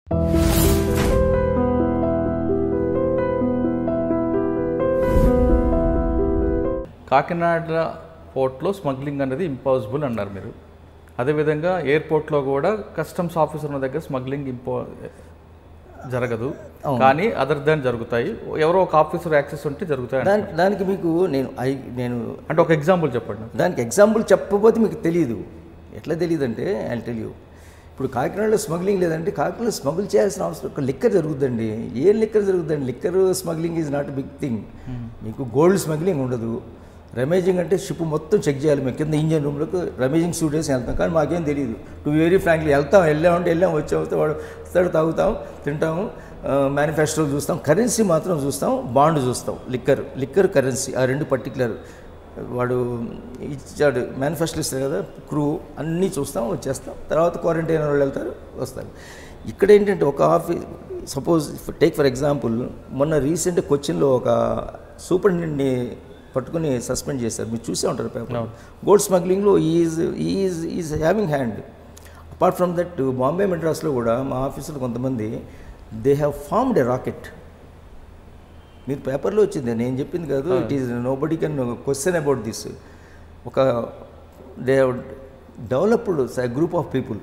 కాకినాడ పోర్ట్లో స్మగ్లింగ్ అనేది ఇంపాసిబుల్ అన్నారు మీరు అదేవిధంగా ఎయిర్పోర్ట్లో కూడా కస్టమ్స్ ఆఫీసర్ ఉన్న దగ్గర స్మగ్లింగ్ ఇంపో జరగదు కానీ అదర్ దాన్ జరుగుతాయి ఎవరో ఒక ఆఫీసర్ యాక్సెస్ ఉంటే జరుగుతాయి దాని దానికి మీకు నేను ఐ నేను అంటే ఒక ఎగ్జాంపుల్ చెప్పండి దానికి ఎగ్జాంపుల్ చెప్పకపోతే మీకు తెలియదు ఎట్లా తెలియదు అంటే ఐ టెల్ యూ ఇప్పుడు కాకినాడలో స్మగ్లింగ్ లేదంటే కాకినాడలో స్మగుల్ చేయాల్సిన అవసరం ఒక లిక్కర్ జరుగుతుందండి ఏం లిక్కర్ జరుగుతుందండి liquor smuggling is not big thing మీకు గోల్డ్ స్మగ్లింగ్ ఉండదు రమేజింగ్ అంటే షిప్ మొత్తం చెక్ చేయాలి మేము కింద ఇంజన్ రూమ్లోకి రమేజింగ్ సూట్ వేసి వెళ్తాం కానీ మాకేం తెలియదు టు వెరీ ఫ్రాంక్లీ వెళ్తాం వెళ్ళామంటే వెళ్ళాం వచ్చాం వస్తే వాడు వస్తాడు తాగుతాం తింటాము మేనిఫెస్టోలు చూస్తాం కరెన్సీ మాత్రం చూస్తాం బాండ్ చూస్తాం లిక్కర్ లిక్కర్ కరెన్సీ ఆ రెండు పర్టికులర్ వాడు ఇచ్చాడు మేనిఫెస్టో ఇస్తారు కదా క్రూ అన్నీ చూస్తాం వచ్చేస్తాం తర్వాత క్వారంటైన్ వాళ్ళు వెళ్తారు వస్తారు ఇక్కడ ఏంటంటే ఒక office suppose take for example మొన్న రీసెంట్ కొచ్చిన్లో ఒక సూపరింటెండెంట్ని పట్టుకుని సస్పెండ్ చేశారు మీరు చూసే ఉంటారు పేపర్ గోల్డ్ స్మగ్లింగ్లో is is is having hand apart from that Bombay మెడ్రాస్లో కూడా మా ఆఫీసులో కొంతమంది they have formed a racket మీరు పేపర్లో వచ్చింది నేను చెప్పింది కాదు it is nobody can question about this ఒక they developed group of people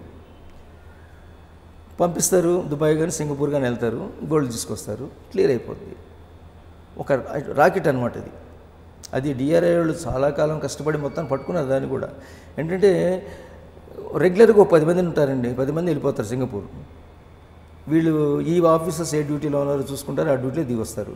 పంపిస్తారు దుబాయ్ కానీ సింగపూర్ కానీ వెళ్తారు గోల్డ్ తీసుకొస్తారు క్లియర్ అయిపోతుంది ఒక రాకెట్ అనమాట ఇది అది డిఆర్ఐ వాళ్ళు చాలా కాలం కష్టపడి మొత్తం పట్టుకున్నారు దాన్ని కూడా ఏంటంటే రెగ్యులర్గా ఒక పది మంది ఉంటారండి పది మంది వెళ్ళిపోతారు సింగపూర్ వీళ్ళు ఈ ఆఫీసర్స్ ఏ డ్యూటీలో ఉన్నారో చూసుకుంటారు ఆ డ్యూటీలో దిగి వస్తారు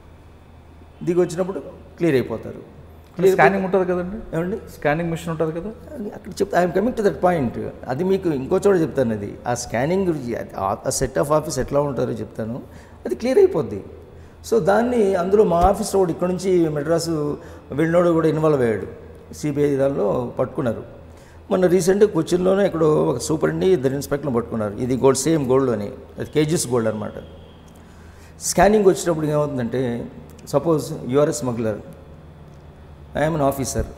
దిగి వచ్చినప్పుడు క్లియర్ అయిపోతారు స్కానింగ్ ఉంటుంది కదండి ఏమండి స్కానింగ్ మిషన్ ఉంటుంది కదా అని అక్కడ చెప్తా I'm coming to that point అది మీకు ఇంకో చోట చెప్తాను అది ఆ స్కానింగ్ గురించి ఆ సెట్ ఆఫ్ ఆఫీస్ ఎట్లా ఉంటారో చెప్తాను అది క్లియర్ అయిపోద్ది సో దాన్ని అందులో మా ఆఫీస్ వాడు ఇక్కడ నుంచి మెడ్రాసు వెళ్ళినోడు కూడా ఇన్వాల్వ్ అయ్యాడు సిబిఐ దానిలో పట్టుకున్నారు మొన్న రీసెంట్గా కొచ్చిన్లోనే ఇక్కడ ఒక సూపరిండి ఇద్దరు ఇన్స్పెక్టర్లు పట్టుకున్నారు ఇది గోల్డ్ సేమ్ గోల్డ్ అని అది కేజీస్ గోల్డ్ అనమాట స్కానింగ్ వచ్చేటప్పుడు ఏమవుతుందంటే suppose you're a smuggler I'm an officer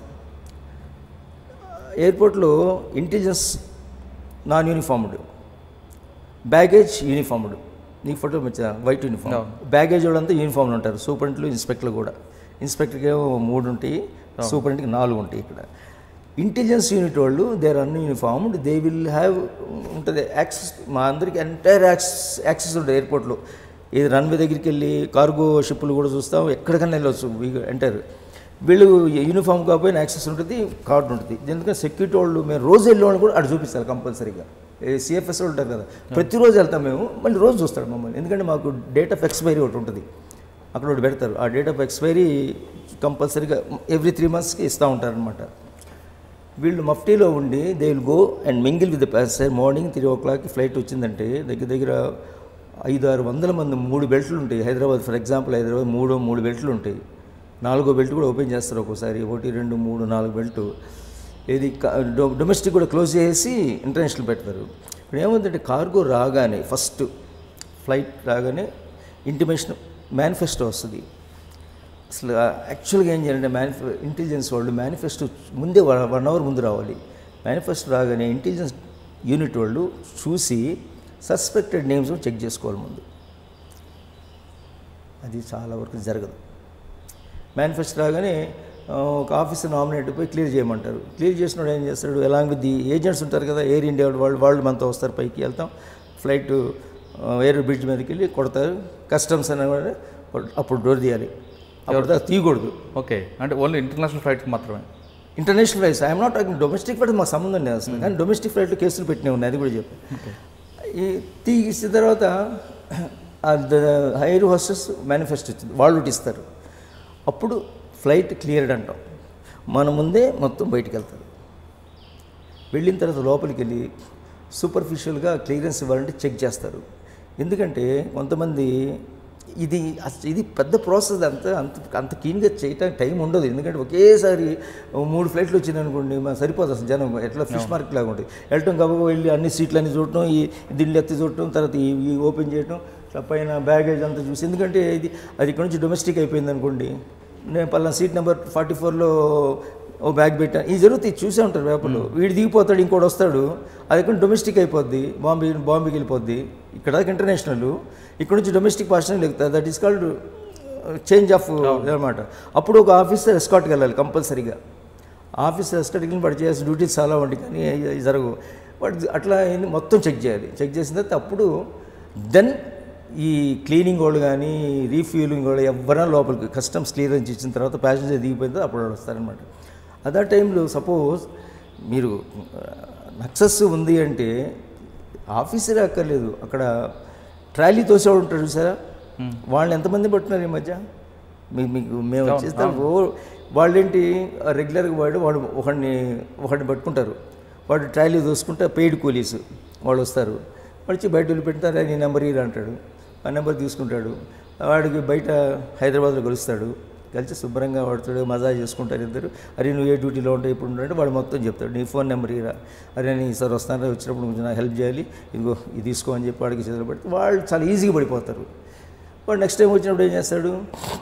ఎయిర్పోర్ట్లో intelligence non uniformed baggage uniformed నీకు ఫోటో వచ్చా వైట్ యూనిఫామ్ బ్యాగేజ్ వాళ్ళంతా యూనిఫామ్లు ఉంటారు సూపరింటెంట్లు ఇన్స్పెక్టర్లు కూడా ఇన్స్పెక్టర్కి ఏమో మూడు ఉంటాయి సూపరింటెంట్కి నాలుగు ఉంటాయి ఇక్కడ ఇంటెలిజెన్స్ యూనిట్ వాళ్ళు they're ununiformed they will have ఉంటుంది యాక్సెస్ మా అందరికి ఎంటైర్ యాక్సెస్ యాక్సెస్ ఉంటుంది ఎయిర్పోర్ట్లో ఇది రన్వే దగ్గరికి వెళ్ళి కార్గో షిప్పులు కూడా చూస్తాం ఎక్కడికన్నా వెళ్ళొచ్చు ఎంటైర్ వీళ్ళు యూనిఫామ్ కాకపోయినా యాక్సెస్ ఉంటుంది కార్డు ఉంటుంది ఎందుకంటే సెక్యూరిటీ వాళ్ళు మేము రోజు వెళ్ళే వాళ్ళు కూడా అటు చూపిస్తారు కంపల్సరీగా సిఎఫ్ఎస్ ఉంటారు కదా ప్రతిరోజు వెళ్తాం మేము మళ్ళీ రోజు చూస్తాడు మమ్మల్ని ఎందుకంటే మాకు డేట్ ఆఫ్ ఎక్స్పైరీ ఒకటి ఉంటుంది అక్కడ ఒకటి పెడతారు ఆ డేట్ ఆఫ్ ఎక్స్పైరీ కంపల్సరీగా ఎవ్రీ త్రీ మంత్స్కి ఇస్తూ ఉంటారనమాట వీళ్ళు మఫ్టీలో ఉండి they will go and mingle with the passenger morning three ఓ క్లాక్కి ఫ్లైట్ వచ్చిందంటే దగ్గర దగ్గర ఐదు ఆరు వందల మంది మూడు బెల్ట్లు ఉంటాయి హైదరాబాద్ ఫర్ ఎగ్జాంపుల్ హైదరాబాద్ మూడు మూడు బెల్ట్లు ఉంటాయి నాలుగో బెల్ట్ కూడా ఓపెన్ చేస్తారు ఒక్కోసారి ఒకటి రెండు మూడు నాలుగు బెల్ట్ ఇది క- డొ- డొమెస్టిక్ కూడా క్లోజ్ చేసి ఇంటర్నేషనల్ పెడతారు ఇప్పుడు ఏముందంటే కార్గో రాగానే ఫస్ట్ ఫ్లైట్ రాగానే ఇంటిమేషన్ మేనిఫెస్టో వస్తుంది అసలు యాక్చువల్గా ఏం చేయాలంటే మేనిఫె ఇంటెలిజెన్స్ వాళ్ళు మేనిఫెస్టో ముందే వన్ అవర్ ముందు రావాలి మేనిఫెస్టో రాగానే ఇంటెలిజెన్స్ యూనిట్ వాళ్ళు చూసి సస్పెక్టెడ్ నేమ్స్ చెక్ చేసుకోవాలి ముందు అది చాలా వరకు జరగదు మేనిఫెస్టో రాగానే ఆ, ఒక ఆఫీసర్ నామినేట్ పోయి క్లియర్ చేయమంటారు క్లియర్ చేసినోడు ఏం చేస్తాడు ఎలాంగ్ విత్ ది ఏజెంట్స్ ఉంటారు కదా ఎయిర్ ఇండియా వాళ్ళు వాళ్ళు మనతో వస్తారు పైకి వెళ్తాం ఫ్లైట్ ఎయిర్ బ్రిడ్జ్ మీదకి వెళ్ళి కొడతారు కస్టమ్స్ అనే వాడు అప్పుడు డోర్ తీయాలి అప్పుడు దాకా తీయకూడదు ఓకే అంటే ఓన్లీ ఇంటర్నేషనల్ ఫ్లైట్స్ మాత్రమే international flights I'm not talking domestic flight మాకు సంబంధం లేదు అసలు కానీ డొమెస్టిక్ ఫ్లైట్లో కేసులు పెట్టినవి ఉన్నాయి అది కూడా చెప్పి ఈ తీసిన తర్వాత హైర్ హోస్టెస్ మేనిఫెస్టో ఇచ్చింది వాళ్ళు ఒకటి ఇస్తారు అప్పుడు ఫ్లైట్ క్లియర్డ్ అంటాం మన ముందే మొత్తం బయటికి వెళ్తారు వెళ్ళిన తర్వాత లోపలికి వెళ్ళి సూపర్ఫిషియల్గా క్లియరెన్స్ ఇవ్వాలంటే చెక్ చేస్తారు ఎందుకంటే కొంతమంది ఇది అస- ఇది పెద్ద ప్రాసెస్ అంత అంత అంత క్లీన్గా చేయడానికి టైం ఉండదు ఎందుకంటే ఒకేసారి మూడు ఫ్లైట్లు వచ్చింది అనుకోండి మా సరిపోదు అసలు జనం ఎట్లా ఫిష్ మార్కెట్ లాగా ఉంటుంది వెళ్ళటం గబగబా వెళ్ళి అన్ని సీట్లు అన్ని చూడటం ఈ దిండ్లు ఎత్తి చూడటం తర్వాత ఈ ఈ ఓపెన్ చేయటం ఇట్లా పైన బ్యాగేజ్ అంతా చూసి ఎందుకంటే ఇది అది ఇక్కడ నుంచి డొమెస్టిక్ అయిపోయింది అనుకోండి నేను పలానా సీట్ నెంబర్ ఫార్టీ ఫోర్లో ఓ బ్యాగ్ పెట్టా ఈ జరుగుతాయి చూసే ఉంటారు పేపర్లు వీడు దిగిపోతాడు ఇంకోటి వస్తాడు అది ఇక్కడ డొమెస్టిక్ అయిపోద్ది బాంబే బాంబేకి వెళ్ళిపోద్ది ఇక్కడ దాకా ఇంటర్నేషనల్ ఇక్కడ నుంచి డొమెస్టిక్ పార్సల్ ఎక్కుతుంది that is called change of అనమాట అప్పుడు ఒక ఆఫీసర్ ఎస్కాట్కి వెళ్ళాలి కంపల్సరీగా ఆఫీసర్ ఎస్కాట్కి వెళ్ళి వాడు చేయాల్సిన డ్యూటీస్ చాలా ఉంటాయి కానీ అవి జరగవు వాడు అట్లా అయింది మొత్తం చెక్ చేయాలి చెక్ చేసిన తర్వాత అప్పుడు దెన్ ఈ క్లీనింగ్ వాళ్ళు కానీ రీఫ్యూలింగ్ వాళ్ళు ఎవరైనా లోపలికి కస్టమ్స్ క్లియరెన్స్ ఇచ్చిన తర్వాత ప్యాసింజర్ దిగిపోయిన తర్వాత అప్పుడు వాళ్ళు వస్తారనమాట అదే టైంలో సపోజ్ మీరు నక్సెస్ ఉంది అంటే ఆఫీసరే అక్కర్లేదు అక్కడ ట్రాలీ తోసేవాడు ఉంటాడు చూసారా వాళ్ళని ఎంతమంది పట్టున్నారు ఈ మధ్య మీకు మీకు మేము వచ్చేస్తాం ఓ వాళ్ళేంటి రెగ్యులర్గా వాడు వాడు ఒకడిని ఒకడిని పట్టుకుంటారు వాడు ట్రాలీ దోసుకుంటే పెయిడ్ కూలీస్ వాళ్ళు వస్తారు వాడు వచ్చి బయట వెళ్ళిపెడతారు నీ నెంబర్ ఇరా అంటాడు ఆ నెంబర్ తీసుకుంటాడు వాడికి బయట హైదరాబాద్లో కలుస్తాడు కలిసి శుభ్రంగా వాడుతాడు మజా చేసుకుంటారు ఇద్దరు అరే నువ్వు ఏ డ్యూటీలో ఉంటావు ఇప్పుడు అంటే వాడు మొత్తం చెప్తాడు నీ ఫోన్ నెంబర్ ఇరా అరే నీ సార్ వస్తాను వచ్చినప్పుడు కొంచెం నాకు హెల్ప్ చేయాలి ఇదిగో ఇది తీసుకో అని చెప్పి వాడికి చేతులు పెడితే వాళ్ళు చాలా ఈజీగా పడిపోతారు వాడు నెక్స్ట్ టైం వచ్చినప్పుడు ఏం చేస్తాడు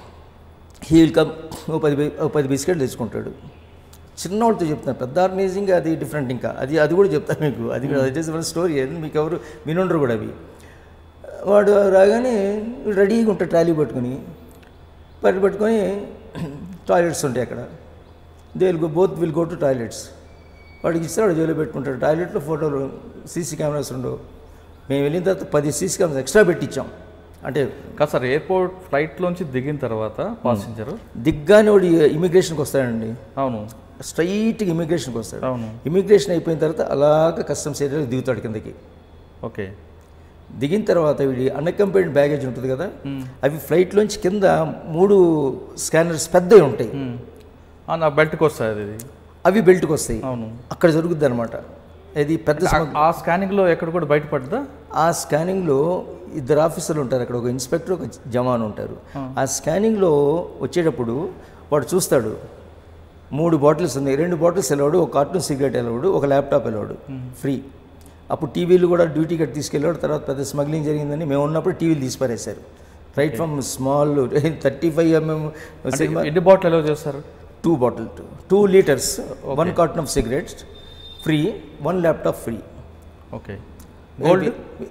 హీ విల్ కమ్ ఓ పది బి- ఓ పది బిస్కెట్లు తెచ్చుకుంటాడు చిన్నవాడితో చెప్తాను పెద్ద ఆర్గనైజింగ్ అది డిఫరెంట్ ఇంకా అది అది కూడా చెప్తాను మీకు అది కూడా అది చేసిన స్టోరీ అది మీకు ఎవరు వినుండరు కూడా అవి వాడు రాగానే రెడీగా ఉంటాడు ట్రాలీ పట్టుకొని పట్టు పట్టుకొని టాయిలెట్స్ ఉంటాయి అక్కడ they will go both will go to toilets వాడికి ఇస్తాడు జైలు పెట్టుకుంటాడు టాయిలెట్లో ఫోటోలు సీసీ కెమెరాస్ ఉండవు మేము వెళ్ళిన తర్వాత పది సీసీ కెమెరాస్ ఎక్స్ట్రా పెట్టించాం అంటే కాదు సార్ ఎయిర్పోర్ట్ ఫ్లైట్లోంచి దిగిన తర్వాత పాసింజర్ దిగ్గానే వాడు ఇమిగ్రేషన్కి వస్తాడండి అవును స్ట్రైట్గా ఇమిగ్రేషన్కి వస్తాడు అవును ఇమిగ్రేషన్ అయిపోయిన తర్వాత అలాగ కస్టమ్స్ ఏరియాలో దిగుతాడు కిందకి ఓకే దిగిన తర్వాత వీడి అన్కంపెయిడ్ బ్యాగేజ్ ఉంటుంది కదా అవి ఫ్లైట్లోంచి కింద మూడు స్కానర్స్ పెద్దవి ఉంటాయి ఆ, నా బెల్ట్కి వస్తుంది అది అవి బెల్ట్కి వస్తాయి అవును అక్కడ జరుగుద్ది అనమాట ఇది పెద్ద ఆ- ఆ స్కానింగ్లో ఎక్కడ కూడా బయటపడ్డా ఆ స్కానింగ్లో ఇద్దరు ఆఫీసర్లు ఉంటారు అక్కడ ఒక ఇన్స్పెక్టర్ ఒక జవాన్ ఉంటారు ఆ స్కానింగ్లో వచ్చేటప్పుడు వాడు చూస్తాడు మూడు బాటిల్స్ ఉన్నాయి రెండు బాటిల్స్ వెళ్ళాడు ఒక కార్టూన్ సిగరెట్ వెళ్ళాడు ఒక ల్యాప్టాప్ వెళ్ళాడు ఫ్రీ అప్పుడు టీవీలు కూడా డ్యూటీ కట్టి తీసుకెళ్ళాడు తర్వాత పెద్ద స్మగ్లింగ్ జరిగిందని మేము ఉన్నప్పుడు టీవీలు తీసిపారేశారు right from small thirty five mm cinema ఎన్ని బాటిల్ ఎలా చేస్తారు two bottle two litres one carton of cigarettes free one laptop free okay gold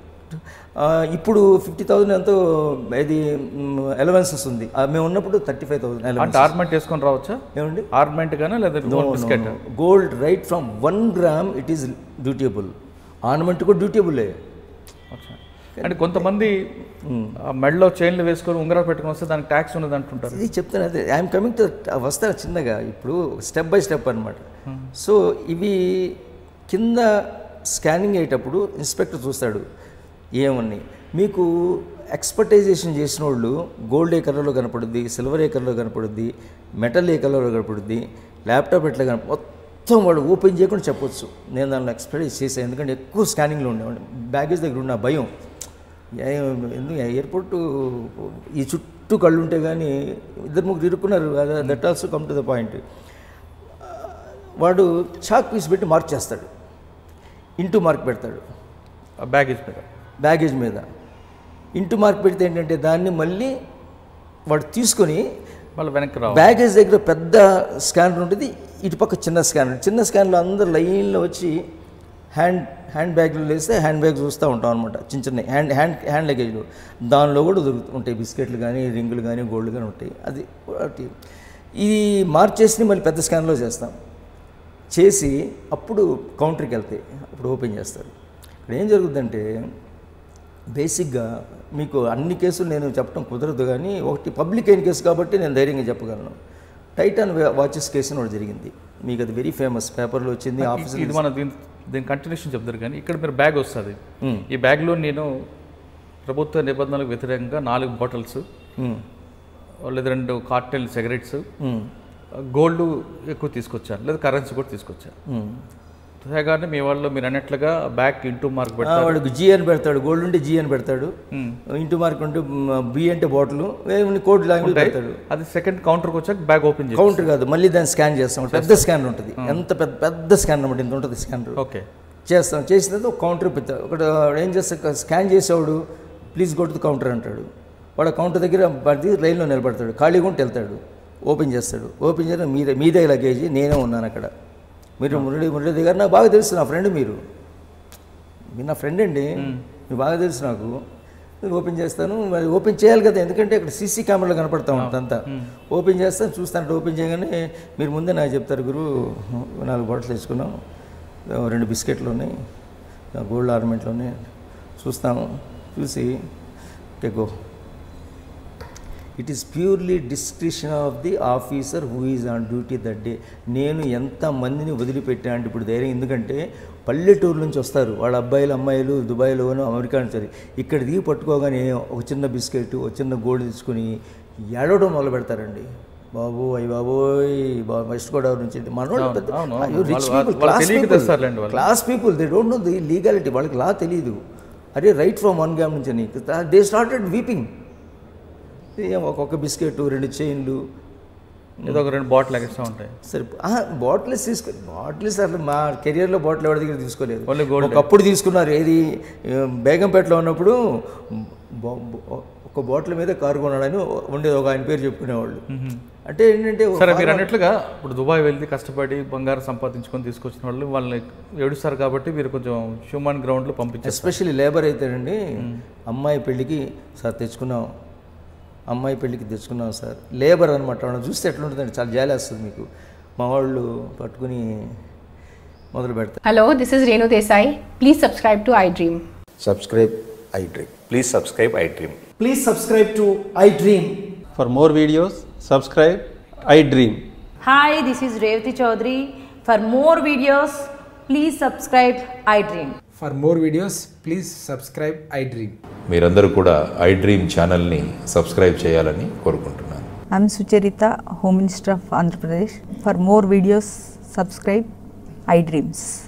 ఇప్పుడు ఫిఫ్టీ థౌసండ్ ఎంతో ఇది ఎలవెన్సెస్ ఉంది ఆ, మేము ఉన్నప్పుడు థర్టీ ఫైవ్ థౌసండ్ అంటే ఆర్మెంట్ వేసుకొని రావచ్చా ఏమండి ఆర్మెంట్ గానా లేదా biscuit gold right from one gram it is dutiable ornament కూడా డ్యూటేబులే అంటే కొంతమంది ఆ మెడలో చైన్లు వేసుకొని ఉంగరాలు పెట్టుకొని వస్తే దానికి ట్యాక్స్ ఉన్నది అంటుంటారు ఇది చెప్తాను అదే ఐఎమ్ కమింగ్ టు వస్తాను చిన్నగా ఇప్పుడు స్టెప్ బై స్టెప్ అనమాట సో ఇవి కింద స్కానింగ్ అయ్యేటప్పుడు ఇన్స్పెక్టర్ చూస్తాడు ఏమని మీకు ఎక్స్పర్టైజేషన్ చేసిన వాళ్ళు గోల్డ్ ఏ కలర్లో కనపడుద్ది సిల్వర్ ఏ కలర్లో కనపడుద్ది మెటల్ ఏ కలర్లో కనపడుద్ది ల్యాప్టాప్ ఎట్లా కనప మొత్తం వాడు ఓపెన్ చేయకుండా చెప్పొచ్చు నేను దానిలో ఎక్స్పర్టైజ్ చేశాను ఎందుకంటే ఎక్కువ స్కానింగ్లో ఉండేవాడిని బ్యాగేజ్ దగ్గర ఉన్న భయం ఏ- ఎందుకు ఎయిర్పోర్ట్ ఈ చుట్టూ కళ్ళు ఉంటే కానీ ఇద్దరు ముగ్గురు ఇరుక్కున్నారు that also come to the point వాడు చాక్ పీస్ పెట్టి మార్క్ చేస్తాడు ఇంటూ మార్క్ పెడతాడు బ్యాగేజ్ మీద బ్యాగేజ్ మీద ఇంటూ మార్క్ పెడితే ఏంటంటే దాన్ని మళ్ళీ వాడు తీసుకొని మళ్ళీ వెనక్కి రావాలి బ్యాగేజ్ దగ్గర పెద్ద స్కానర్ ఉంటుంది ఇటుపక్క చిన్న స్కానర్ చిన్న స్కానర్లో అందరు లైన్లో వచ్చి హ్యాండ్ హ్యాండ్ బ్యాగ్లో వేస్తే హ్యాండ్ బ్యాగ్ చూస్తూ ఉంటాం అనమాట చిన్న చిన్న హ్యాండ్ హ్యాండ్ హ్యాండ్ లగేజ్లో దానిలో కూడా దొరుకుతూ ఉంటాయి బిస్కెట్లు కానీ రింగులు కానీ గోల్డ్ కానీ ఉంటాయి అది ఒకటి ఇది మార్చేసి మళ్ళీ పెద్ద స్కాన్లో చేస్తాం చేసి అప్పుడు కౌంటర్కి వెళ్తాయి అప్పుడు ఓపెన్ చేస్తారు ఇక్కడ ఏం జరుగుతుందంటే బేసిక్గా మీకు అన్ని కేసులు నేను చెప్పడం కుదరదు కానీ ఒకటి పబ్లిక్ అయిన కేసు కాబట్టి నేను ధైర్యంగా చెప్పగలను టైటాన్ వాచెస్ కేసు అని ఒకటి జరిగింది మీకు అది వెరీ ఫేమస్ పేపర్లో వచ్చింది ఆఫీస్ ఇది మన దీని దీని కంటిన్యూషన్ చెప్తారు కానీ ఇక్కడ మీరు బ్యాగ్ వస్తుంది ఈ బ్యాగ్లో నేను ప్రభుత్వ నిబంధనలకు వ్యతిరేకంగా నాలుగు బాటిల్స్ లేదా రెండు కార్టెల్ సిగరెట్స్ గోల్డ్ ఎక్కువ తీసుకొచ్చాను లేదా కరెన్సీ కూడా తీసుకొచ్చాను తేగానే మీ వాళ్ళు మీరు అన్నట్లుగా బ్యాగ్ ఇంటూ మార్క్ పెడతారు వాడికి జీ అని పెడతాడు గోల్డ్ ఉంటే జీ అని పెడతాడు ఇంటూ మార్క్ ఉంటే బి అంటే బాటిల్ కోడ్ లాంగ్వేజ్ పెడతాడు అది సెకండ్ కౌంటర్కి వచ్చాక బ్యాగ్ ఓపెన్ చేసి కౌంటర్ కాదు మళ్ళీ దాన్ని స్కాన్ చేస్తాం పెద్ద స్కానర్ ఉంటుంది ఎంత పెద్ద పెద్ద స్కానర్ అనమాట ఇంత ఉంటుంది స్కానర్ ఓకే చేస్తాం చేసిన తర్వాత ఒక కౌంటర్ పెడతాడు ఒకటి ఏం చేస్తా స్కాన్ చేసేవాడు ప్లీజ్ గో టు కౌంటర్ అంటాడు వాడు కౌంటర్ దగ్గర పడి లైన్లో నిలబడతాడు ఖాళీగా ఉంటే వెళ్తాడు ఓపెన్ చేస్తాడు ఓపెన్ చేయడం మీదే మీదే లగేజీ నేనే ఉన్నాను అక్కడ మీరు మురళి మురళి గారు నాకు బాగా తెలుసు నా ఫ్రెండ్ మీరు మీరు నా ఫ్రెండ్ అండి మీకు బాగా తెలుసు నాకు నేను ఓపెన్ చేస్తాను మరి ఓపెన్ చేయాలి కదా ఎందుకంటే అక్కడ సీసీ కెమెరాలు కనపడతా ఉంటుంది అంతా ఓపెన్ చేస్తాను చూస్తాను ఓపెన్ చేయగానే మీరు ముందే నాకు చెప్తారు గురు నాలుగు బాటిల్ తెచ్చుకున్నాం రెండు బిస్కెట్లు ఉన్నాయి గోల్డ్ ఆర్నమెంట్లు ఉన్నాయి చూస్తాము చూసి okay go it is purely description of the officer who is on duty that day నేను ఎంత మందిని వదిలిపెట్టా అంటే ఇప్పుడు ధైర్యం ఎందుకంటే పల్లెటూరు నుంచి వస్తారు వాళ్ళ అబ్బాయిలు అమ్మాయిలు దుబాయ్లోను అమెరికా నుంచి సరే ఇక్కడ దిగి పట్టుకోగానే ఒక చిన్న బిస్కెట్ ఒక చిన్న గోల్డ్ తెచ్చుకొని ఏడవడం మొదలు పెడతారండి బాబు అయ్యి బాబోయ్ బా వెస్ట్ గోదావరి నుంచి మనోళ్ళు పెద్ద- అవును, అయ్యో, rich వాళ్ళు- people, వాళ్ళు class తెలియక people. తెస్తారులేండి వాళ్ళు. Class people they don't know the legality వాళ్ళకి లా తెలియదు అరే రైట్ ఫ్రమ్ వన్ గ్రామ్ నుంచి అని దే స్టార్టెడ్ వీపింగ్ ఒక్కొక్క బిస్కెట్ రెండు చైన్లు ఏదో ఒక రెండు బాటిల్ ఎక్స్ట్రా ఉంటాయి సరే బాటిల్స్ తీసుకో బాటిల్స్ అసలు మా కెరియర్లో బాటిల్ ఎవరి దగ్గర తీసుకోలేదు Only gold. ఒకప్పుడు తీసుకున్నారు ఏది ఆ, బేగంపేటలో ఉన్నప్పుడు బా- బా- ఒక బాటిల్ మీద కారు కొన్నాడని ఉండేది ఒక ఆయన పేరు చెప్పుకునేవాళ్ళు అంటే ఏంటంటే ఒక సరే మీరు అన్నట్లుగా ఇప్పుడు దుబాయ్ వెళ్ళి కష్టపడి బంగారం సంపాదించుకొని తీసుకొచ్చిన వాళ్ళు వాళ్ళని ఏడుస్తారు కాబట్టి మీరు కొంచెం హ్యూమన్ గ్రౌండ్లో పంపించారు ఎస్పెషల్లీ లేబర్ అయితేనండి అమ్మాయి పెళ్ళికి సార్ తెచ్చుకున్నాం అమ్మాయి పెళ్ళికి తెచ్చుకున్నాం సార్ లేబర్ అనమాట వాళ్ళని చూస్తే ఎట్లుంటుందండి చాలా జాలి వస్తుంది మీకు మా వాళ్ళు పట్టుకుని మొదలు పెడతారు Hello, this is Renu Desai. Please subscribe to iDream. subscribe iDream. Please subscribe iDream. Please subscribe to iDream. For more videos, subscribe I Dream. Hi, this is Revati Chaudhary. For more videos, please subscribe iDream. For more videos, please subscribe iDream. మీరందరూ కూడా iDream ఛానల్ని subscribe చేయాలని కోరుకుంటున్నాను I'm Sucharita, Home Minister of Andhra Pradesh. For more videos, subscribe iDreams.